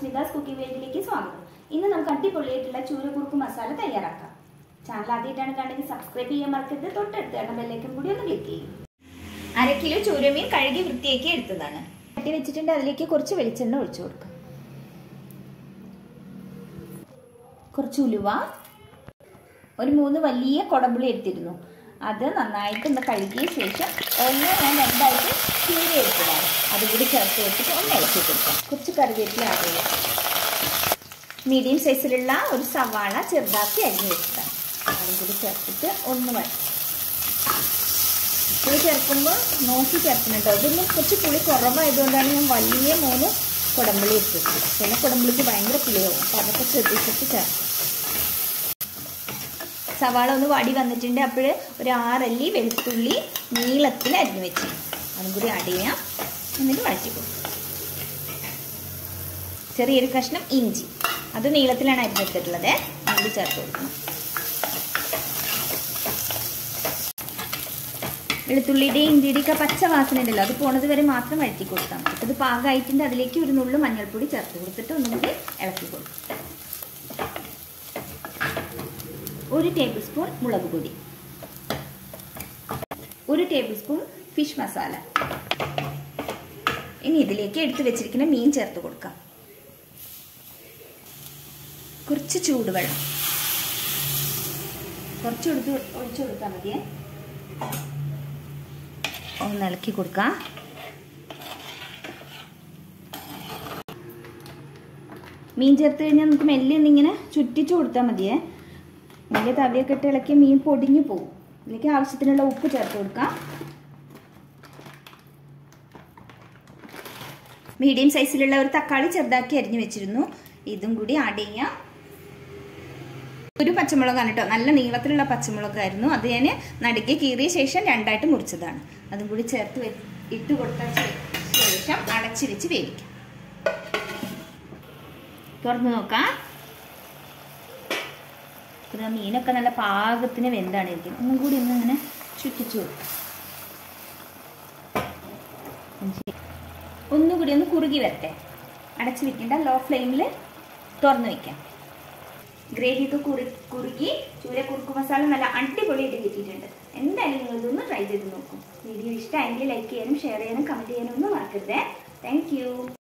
സുജിതാസ് cooking വേൾഡിലേക്ക് സ്വാഗതം ഇന്ന് നമുക്ക് അടിപൊളിയായിട്ടുള്ള ചൂരക്കുറുക്ക് മസാല തയ്യാറാക്കാം ചാനൽ ആദ്യമായിട്ടാണ് കണ്ടെങ്കിൽ സബ്സ്ക്രൈബ് ചെയ്യാൻ മറക്കരുത് തൊട്ടടുത്ത് കാണുന്ന ബെല്ലേക്കും കൂടി ഒന്ന് ക്ലിക്ക് ചെയ്യും അര കിലോ ചൂരമീൻ കഴുകി വൃത്തിയാക്കി എടുത്തതാണ് കട്ടി വെച്ചിട്ടുണ്ട് അതിലേക്ക് കുറച്ച് വെളിച്ചെണ്ണ ഒഴിച്ചു കൊടുക്കാം കുറച്ച് ഉലുവ ഒരു മൂന്ന് വലിയ കുടമ്പുളി എടുത്തിരുന്നു അത് നന്നായിട്ട് ഒന്ന് കഴുകിയ ശേഷം ഒന്ന് ഞാൻ രണ്ടായിട്ട് ചീര എടുത്തതാണ് അതുകൂടി ചേർത്ത് വെച്ചിട്ട് ഒന്ന് ഇളക്കി കൊടുക്കാം കുറച്ച് കറിവേപ്പില ആഡ് ചെയ്യാം മീഡിയം സൈസിലുള്ള ഒരു സവാള ചെറുതാക്കി അരിഞ്ഞ് വെച്ചതാണ് അതും കൂടി ചേർത്തിട്ട് ഒന്ന് വഴറ്റും പുളി ചേർക്കുമ്പോൾ നോക്കി ചേർക്കുന്നുണ്ടോ ഇതൊന്നും കുറച്ച് പുളി കുറവായതുകൊണ്ടാണ് ഞാൻ വലിയ മൂന്ന് കുടമ്പുളി എടുത്തത് ചില കുടമ്പുളിക്ക് ഭയങ്കര പുളിയാവും അപ്പോൾ അതൊക്കെ ശ്രദ്ധിച്ചിട്ട് ചേർക്കും സവാള ഒന്ന് വാടി വന്നിട്ടുണ്ട് അപ്പോൾ ഒരു ആറല്ലി വെളുത്തുള്ളി നീളത്തിൽ അരിഞ്ഞു വെച്ചു അതും കൂടി ആഡ് ചെയ്യാം എന്നിട്ട് വഴറ്റി കൊടുക്കും ചെറിയൊരു കഷ്ണം ഇഞ്ചി അത് നീളത്തിലാണ് അരിഞ്ഞെടുത്തിട്ടുള്ളത് അതുകൂടി ചേർത്ത് കൊടുക്കണം വെളുത്തുള്ളിയുടെയും ഇഞ്ചിയുടെയൊക്കെ പച്ച വാസന ഉണ്ടല്ലോ അത് പോണത് വരെ മാത്രം വഴറ്റി കൊടുത്താൽ മതി അത് പാകമായിട്ടുണ്ട് അതിലേക്ക് ഒരു നുള്ളു മഞ്ഞൾപ്പൊടി ചേർത്ത് കൊടുത്തിട്ട് ഒന്നും കൂടി ഇളക്കി കൊടുക്കും ഒരു ടേബിൾ സ്പൂൺ മുളക് പൊടി ഒരു ടേബിൾ സ്പൂൺ ഫിഷ് മസാല ഇനി ഇതിലേക്ക് എടുത്തു വെച്ചിരിക്കുന്ന മീൻ ചേർത്ത് കൊടുക്കാം കുറച്ച് ചൂടുവെള്ളം കുറച്ച് എടുത്ത് ഒഴിച്ചു കൊടുത്താൽ മതിയേ ഒന്ന് ഇളക്കി കൊടുക്കാം മീൻ ചേർത്ത് കഴിഞ്ഞാൽ നമുക്ക് മെല്ലെ ഒന്നിങ്ങനെ ചുറ്റിച്ചു കൊടുത്താൽ മതിയേ വലിയ തവിയൊക്കെ ഇട്ട് ഇളക്കി മീൻ പൊടിഞ്ഞു പോകും ഇതിലേക്ക് ആവശ്യത്തിനുള്ള ഉപ്പ് ചേർത്ത് കൊടുക്കാം മീഡിയം സൈസിലുള്ള ഒരു തക്കാളി ചെറുതാക്കി അരിഞ്ഞു വെച്ചിരുന്നു ഇതും കൂടി ആഡ് ചെയ്യാം ഒരു പച്ചമുളകാണ് കേട്ടോ നല്ല നീളത്തിലുള്ള പച്ചമുളകായിരുന്നു അത് ഞാൻ നടുക്കി കീറിയ ശേഷം രണ്ടായിട്ട് മുറിച്ചതാണ് അതും കൂടി ചേർത്ത് ഇട്ട് കൊടുത്ത ശേഷം അടച്ചു വെച്ച് വേവിക്കാം തുറന്നു നോക്കാം ഇത് മീനൊക്കെ നല്ല പാകത്തിന് വെന്താണ് ഇരിക്കുന്നത് ഒന്നും കൂടി ഒന്ന് ഇങ്ങനെ ചുറ്റിച്ചു ഒന്നുകൂടി ഒന്ന് കുറുകി വരട്ടെ അടച്ചു വെക്കേണ്ട ലോ ഫ്ലെയിമിൽ തുറന്നു വെക്കാം ഗ്രേവി ഒക്കെ കുറി കുറുകി ചൂര കുറുക്കു മസാല നല്ല അടിപൊളിയായിട്ട് കിട്ടിയിട്ടുണ്ട് എന്തായാലും നിങ്ങൾ ഇതൊന്ന് ട്രൈ ചെയ്ത് നോക്കും വീഡിയോ ഇഷ്ടമായെങ്കിൽ ലൈക്ക് ചെയ്യാനും ഷെയർ ചെയ്യാനും കമൻറ്റ് ചെയ്യാനും ഒന്നും മറക്കരുതേ താങ്ക്